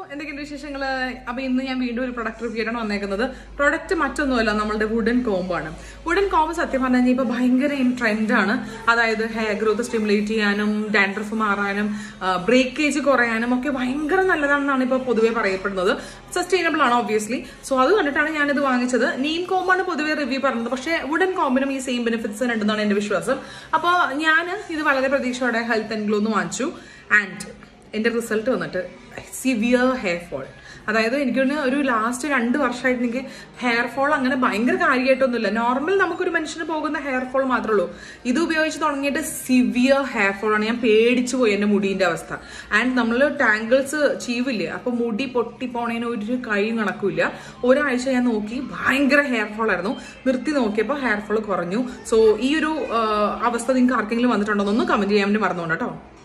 എന്തൊക്കെയുണ്ട് വിശേഷങ്ങൾ അപ്പൊ ഇന്ന് ഞാൻ വീണ്ടും ഒരു പ്രൊഡക്റ്റ് റിവ്യൂ ആയിട്ടാണ് വന്നേക്കുന്നത് പ്രൊഡക്റ്റ് മറ്റൊന്നുമല്ല നമ്മളുടെ വുഡൻ കോംബ് ആണ് വുഡൻ കോംബ് സത്യം പറഞ്ഞു കഴിഞ്ഞാൽ ഇപ്പൊ ഭയങ്കര ട്രെൻഡാണ് അതായത് ഹെയർ ഗ്രോത്ത് സ്റ്റിമുലേറ്റ് ചെയ്യാനും ഡാൻഡ്രഫ് മാറാനും ബ്രേക്കേജ് കുറയാനും ഒക്കെ ഭയങ്കര നല്ലതാണെന്നാണ് ഇപ്പൊ പൊതുവെ പറയപ്പെടുന്നത് സസ്റ്റൈനബിൾ ആണ് ഓബ്വിയസ്ലി സോ അത് കണ്ടിട്ടാണ് ഞാനിത് വാങ്ങിച്ചത് നീം കോമ്പാണ് പൊതുവെ റിവ്യൂ പറഞ്ഞത് പക്ഷേ വുഡൻ കോമ്പിനും ഈ സെയിം ബെനിഫിറ്റ്സ് ഉണ്ടെന്നാണ് എന്റെ വിശ്വാസം അപ്പോൾ ഞാൻ ഇത് വളരെ പ്രതീക്ഷയോടെ ഹെൽത്ത് ആൻഡ് ഗ്ലോ എന്ന് വാങ്ങിച്ചു ആൻഡ് എന്റെ റിസൾട്ട് വന്നിട്ട് സിവിയർ ഹെയർ ഫോൾ അതായത് എനിക്കൊന്ന് ഒരു ലാസ്റ്റ് രണ്ട് വർഷമായിട്ട് എനിക്ക് ഹെയർ ഫോൾ അങ്ങനെ ഭയങ്കര കാര്യമായിട്ടൊന്നുമില്ല നോർമൽ നമുക്കൊരു മനുഷ്യന് പോകുന്ന ഹെയർ ഫോൾ മാത്രമേ ഉള്ളൂ ഇത് ഉപയോഗിച്ച് തുടങ്ങിയിട്ട് സിവിയർ ഹെയർ ഫോൾ ആണ് ഞാൻ പേടിച്ചു പോയി എന്റെ മുടീന്റെ അവസ്ഥ ആൻഡ് നമ്മൾ ടാങ്കിൾസ് ചീവില്ലേ അപ്പൊ മുടി പൊട്ടി പോണേന് ഒരു കൈയും കണക്കില്ല ഒരാഴ്ച ഞാൻ നോക്കി ഭയങ്കര ഹെയർ ഫോൾ ആയിരുന്നു നിർത്തി നോക്കിയപ്പോൾ ഹെയർ ഫോൾ കുറഞ്ഞു സോ ഈ ഒരു ആ, അവസ്ഥ നിങ്ങൾക്ക് ആർക്കെങ്കിലും വന്നിട്ടുണ്ടോ എന്നൊന്ന് കമന്റ് ചെയ്യാൻ വേണ്ടി മറന്നുകൊണ്ട് കേട്ടോ